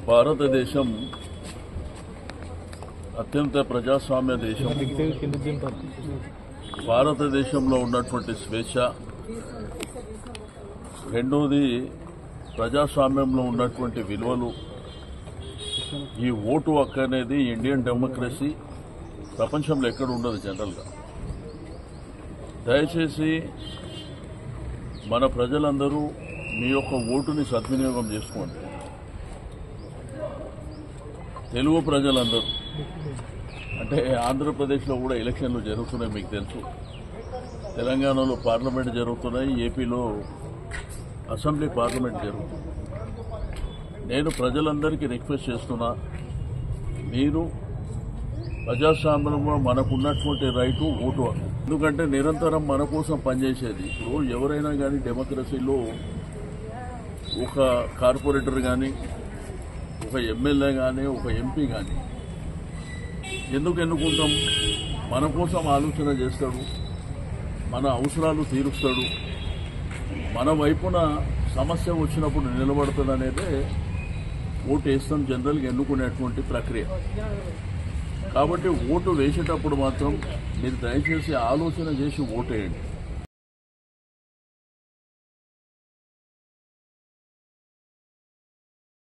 భారతదేశం అత్యంత ప్రజాస్వామ్య దేశం భారతదేశంలో ఉన్నటువంటి స్వేచ్ఛ రెండోది ప్రజాస్వామ్యంలో ఉన్నటువంటి విలువలు ఈ ఓటు హక్కు అనేది ఇండియన్ డెమోక్రసీ ప్రపంచంలో ఎక్కడ ఉండదు జనరల్గా దయచేసి మన ప్రజలందరూ మీ యొక్క ఓటుని సద్వినియోగం చేసుకోండి తెలుగు ప్రజలందరూ అంటే ఆంధ్రప్రదేశ్లో కూడా ఎలక్షన్లు జరుగుతున్నాయి మీకు తెలుసు తెలంగాణలో పార్లమెంట్ జరుగుతున్నాయి ఏపీలో అసెంబ్లీ పార్లమెంట్ జరుగుతుంది నేను ప్రజలందరికీ రిక్వెస్ట్ చేస్తున్నా మీరు ప్రజాస్వామ్యంలో మనకున్నటువంటి రైటు ఓటు హక్కు. ఎందుకంటే నిరంతరం మన కోసం పనిచేసేది ఇప్పుడు ఎవరైనా కానీ డెమోక్రసీలో ఒక కార్పొరేటర్ కానీ ఒక ఎమ్మెల్యే కానీ ఒక ఎంపీ కానీ ఎందుకు ఎన్నుకుంటాం మన కోసం ఆలోచన చేస్తాడు మన అవసరాలు తీరుస్తాడు మన వైపున సమస్య వచ్చినప్పుడు నిలబడతాడు అనేదే ఓటు వేస్తాం జనరల్గా ఎన్నుకునేటువంటి ప్రక్రియ కాబట్టి ఓటు వేసేటప్పుడు మాత్రం మీరు దయచేసి ఆలోచన చేసి ఓటేయండి